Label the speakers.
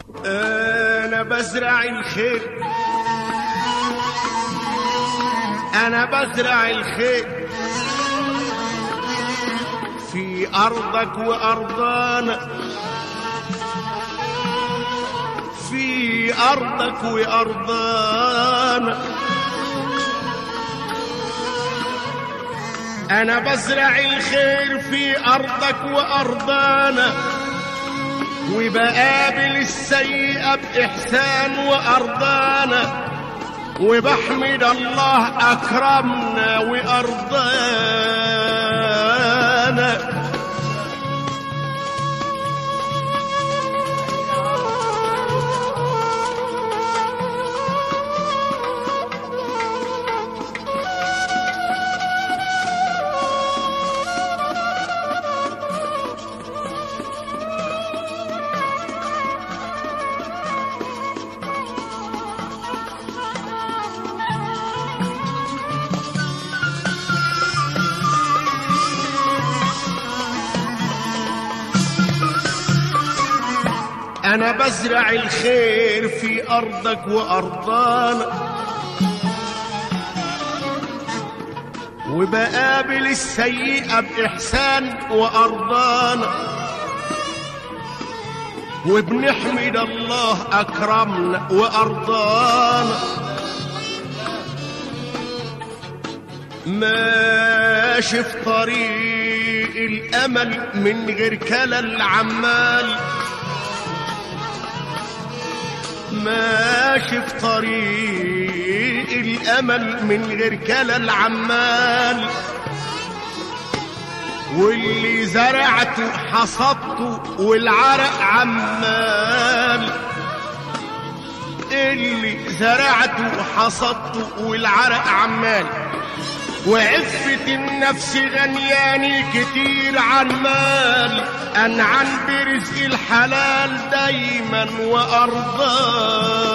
Speaker 1: انا بزرع الخير انا بزرع الخير في ارضك وارضانا في ارضك وارضانا انا بزرع الخير في ارضك وارضانا وبقابل السيئة بإحسان وأرضانا وبحمد الله أكرمنا وأرضانا أنا بزرع الخير في أرضك وأرضانا وبقابل السيئة بإحسان وأرضانا وبنحمد الله أكرمنا وأرضانا ماشي في طريق الأمل من غير كلل عمال ماشي في طريق الامل من غير كلل عمال واللي زرعته حصدته والعرق عمال اللي زرعته حصدته والعرق عمال وعفة النفس غنياني كتير عن مال أنعم برزق الحلال دايما وأرضاه